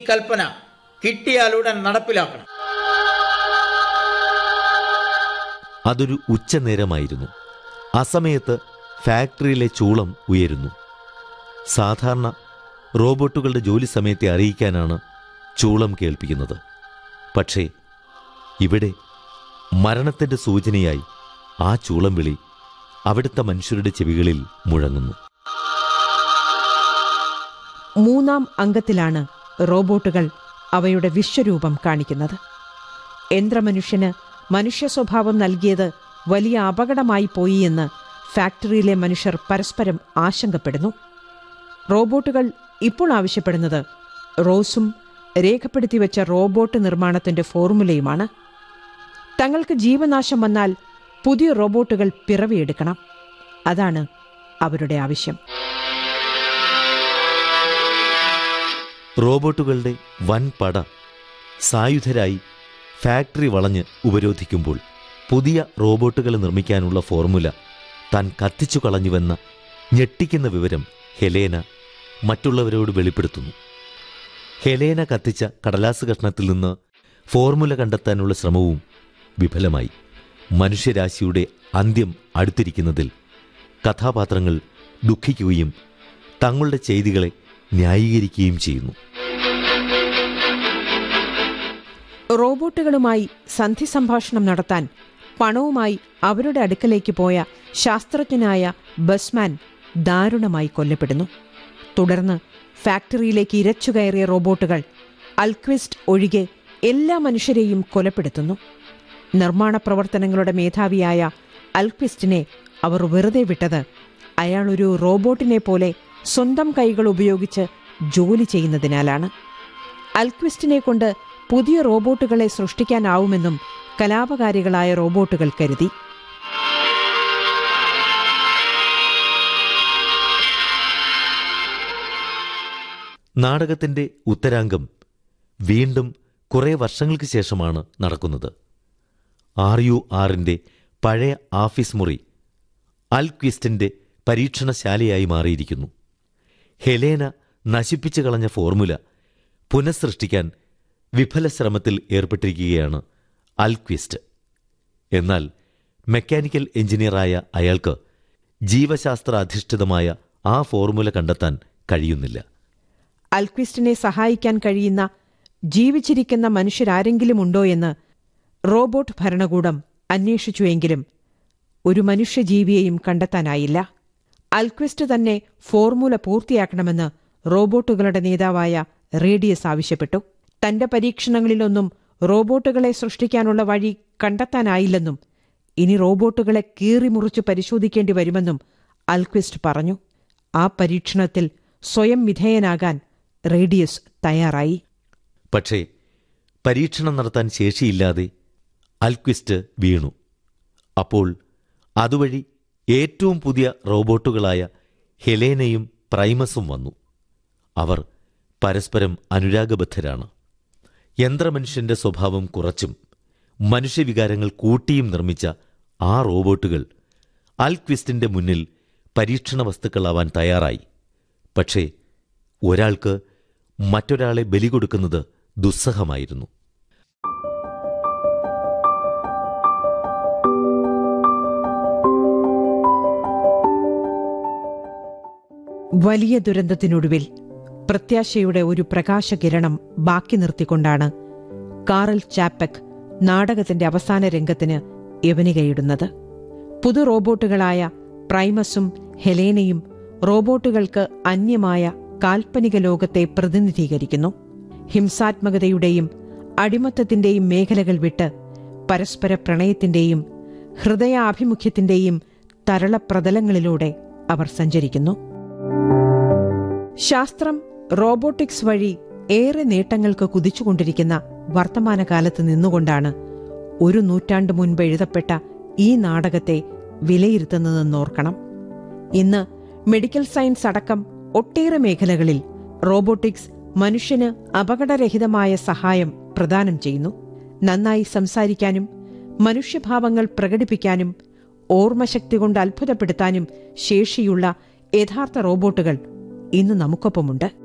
കൽപ്പന കിട്ടിയാലുടൻ നടപ്പിലാക്കണം അതൊരു ഉച്ചനേരമായിരുന്നു അസമയത്ത് ഫാക്ടറിയിലെ ചൂളം ഉയരുന്നു സാധാരണ റോബോട്ടുകളുടെ ജോലി സമയത്തെ അറിയിക്കാനാണ് ചൂളം കേൾപ്പിക്കുന്നത് പക്ഷേ ഇവിടെ മരണത്തിൻ്റെ സൂചനയായി ആ ചൂളം വിളി അവിടുത്തെ മനുഷ്യരുടെ ചെവികളിൽ മുഴങ്ങുന്നു മൂന്നാം അംഗത്തിലാണ് റോബോട്ടുകൾ അവയുടെ വിശ്വരൂപം കാണിക്കുന്നത് യന്ത്രമനുഷ്യന് മനുഷ്യ സ്വഭാവം നൽകിയത് വലിയ അപകടമായി പോയി എന്ന് ഫാക്ടറിയിലെ മനുഷ്യർ പരസ്പരം ആശങ്കപ്പെടുന്നു റോബോട്ടുകൾ ഇപ്പോൾ ആവശ്യപ്പെടുന്നത് റോസും രേഖപ്പെടുത്തി വെച്ച റോബോട്ട് നിർമ്മാണത്തിന്റെ ഫോർമുലയുമാണ് തങ്ങൾക്ക് ജീവനാശം വന്നാൽ പുതിയ റോബോട്ടുകൾ പിറവിയെടുക്കണം അതാണ് അവരുടെ ആവശ്യം റോബോട്ടുകളുടെ വൻ പട സായുധരായി ഫാക്ടറി വളഞ്ഞ് ഉപരോധിക്കുമ്പോൾ പുതിയ റോബോട്ടുകൾ നിർമ്മിക്കാനുള്ള ഫോർമുല താൻ കത്തിച്ചു കളഞ്ഞുവെന്ന ഞെട്ടിക്കുന്ന വിവരം ഹെലേന മറ്റുള്ളവരോട് വെളിപ്പെടുത്തുന്നു ഹെലേന കത്തിച്ച കടലാസ് കഷ്ണത്തിൽ നിന്ന് ഫോർമുല കണ്ടെത്താനുള്ള ശ്രമവും വിഫലമായി മനുഷ്യരാശിയുടെ അന്ത്യം അടുത്തിരിക്കുന്നതിൽ കഥാപാത്രങ്ങൾ ദുഃഖിക്കുകയും തങ്ങളുടെ ചെയ്തികളെ ന്യായീകരിക്കുകയും ചെയ്യുന്നു റോബോട്ടുകളുമായി സന്ധി സംഭാഷണം നടത്താൻ പണവുമായി അവരുടെ അടുക്കലേക്ക് പോയ ശാസ്ത്രജ്ഞനായ ബസ്മാൻ ദാരുണമായി കൊല്ലപ്പെടുന്നു തുടർന്ന് ഫാക്ടറിയിലേക്ക് ഇരച്ചുകയറിയ റോബോട്ടുകൾ അൽക്വിസ്റ്റ് ഒഴികെ എല്ലാ മനുഷ്യരെയും കൊലപ്പെടുത്തുന്നു നിർമ്മാണ പ്രവർത്തനങ്ങളുടെ മേധാവിയായ അൽക്വിസ്റ്റിനെ അവർ വെറുതെ വിട്ടത് അയാൾ ഒരു റോബോട്ടിനെ പോലെ സ്വന്തം കൈകൾ ഉപയോഗിച്ച് ജോലി ചെയ്യുന്നതിനാലാണ് അൽക്വിസ്റ്റിനെ കൊണ്ട് പുതിയ റോബോട്ടുകളെ സൃഷ്ടിക്കാനാവുമെന്നും കലാപകാരികളായ റോബോട്ടുകൾ കരുതി നാടകത്തിന്റെ ഉത്തരാംഗം വീണ്ടും കുറെ വർഷങ്ങൾക്ക് ശേഷമാണ് നടക്കുന്നത് ആർ യു ആറിന്റെ പഴയ ആഫീസ് മുറി അൽക്വിസ്റ്റിന്റെ പരീക്ഷണശാലയായി മാറിയിരിക്കുന്നു ഹെലേന നശിപ്പിച്ചു കളഞ്ഞ ഫോർമുല പുനഃസൃഷ്ടിക്കാൻ വിഫല ശ്രമത്തിൽ ഏർപ്പെട്ടിരിക്കുകയാണ് അൽക്വിസ്റ്റ് എന്നാൽ മെക്കാനിക്കൽ എഞ്ചിനീയറായ അയാൾക്ക് ജീവശാസ്ത്ര അധിഷ്ഠിതമായ ആ ഫോർമുല കണ്ടെത്താൻ കഴിയുന്നില്ല അൽക്വിസ്റ്റിനെ സഹായിക്കാൻ കഴിയുന്ന ജീവിച്ചിരിക്കുന്ന മനുഷ്യരാരെങ്കിലും ഉണ്ടോ എന്ന് റോബോട്ട് ഭരണകൂടം അന്വേഷിച്ചുവെങ്കിലും ഒരു മനുഷ്യജീവിയെയും കണ്ടെത്താനായില്ല അൽക്വിസ്റ്റ് തന്നെ ഫോർമുല പൂർത്തിയാക്കണമെന്ന് റോബോട്ടുകളുടെ നേതാവായ റേഡിയസ് ആവശ്യപ്പെട്ടു തന്റെ പരീക്ഷണങ്ങളിലൊന്നും റോബോട്ടുകളെ സൃഷ്ടിക്കാനുള്ള വഴി കണ്ടെത്താനായില്ലെന്നും ഇനി റോബോട്ടുകളെ കീറിമുറിച്ച് പരിശോധിക്കേണ്ടി വരുമെന്നും അൽക്വിസ്റ്റ് പറഞ്ഞു ആ പരീക്ഷണത്തിൽ സ്വയം വിധേയനാകാൻ റേഡിയസ് തയ്യാറായി പക്ഷേ പരീക്ഷണം നടത്താൻ ശേഷിയില്ലാതെ അൽക്വിസ്റ്റ് വീണു അപ്പോൾ അതുവഴി ഏറ്റവും പുതിയ റോബോട്ടുകളായ ഹെലേനയും പ്രൈമസും വന്നു അവർ പരസ്പരം അനുരാഗബദ്ധരാണ് യന്ത്രമനുഷ്യന്റെ സ്വഭാവം കുറച്ചും മനുഷ്യവികാരങ്ങൾ കൂട്ടിയും നിർമ്മിച്ച ആ റോബോട്ടുകൾ അൽക്വിസ്റ്റിന്റെ മുന്നിൽ പരീക്ഷണ വസ്തുക്കളാവാൻ തയ്യാറായി പക്ഷേ ഒരാൾക്ക് മറ്റൊരാളെ ബലി കൊടുക്കുന്നത് ദുസ്സഹമായിരുന്നു വലിയ ദുരന്തത്തിനൊടുവിൽ പ്രത്യാശയുടെ ഒരു പ്രകാശകിരണം ബാക്കി നിർത്തിക്കൊണ്ടാണ് കാറൽ ചാപ്പക് നാടകത്തിന്റെ അവസാന രംഗത്തിന് യവനികയിടുന്നത് പുതു റോബോട്ടുകളായ പ്രൈമസും ഹെലേനയും റോബോട്ടുകൾക്ക് അന്യമായ കാൽപ്പനിക ലോകത്തെ പ്രതിനിധീകരിക്കുന്നു ഹിംസാത്മകതയുടെയും അടിമത്തത്തിന്റെയും മേഖലകൾ വിട്ട് പരസ്പര പ്രണയത്തിന്റെയും ഹൃദയാഭിമുഖ്യത്തിന്റെയും തരളപ്രതലങ്ങളിലൂടെ അവർ സഞ്ചരിക്കുന്നു ശാസ്ത്രം റോബോട്ടിക്സ് വഴി ഏറെ നേട്ടങ്ങൾക്ക് കുതിച്ചുകൊണ്ടിരിക്കുന്ന വർത്തമാനകാലത്ത് നിന്നുകൊണ്ടാണ് ഒരു നൂറ്റാണ്ട് മുൻപ് എഴുതപ്പെട്ട ഈ നാടകത്തെ വിലയിരുത്തുന്നതെന്നോർക്കണം ഇന്ന് മെഡിക്കൽ സയൻസ് അടക്കം ഒട്ടേറെ മേഖലകളിൽ റോബോട്ടിക്സ് മനുഷ്യന് അപകടരഹിതമായ സഹായം പ്രദാനം ചെയ്യുന്നു നന്നായി സംസാരിക്കാനും മനുഷ്യഭാവങ്ങൾ പ്രകടിപ്പിക്കാനും ഓർമ്മശക്തി കൊണ്ട് അത്ഭുതപ്പെടുത്താനും ശേഷിയുള്ള യഥാർത്ഥ റോബോട്ടുകൾ ഇന്ന് നമുക്കൊപ്പമുണ്ട്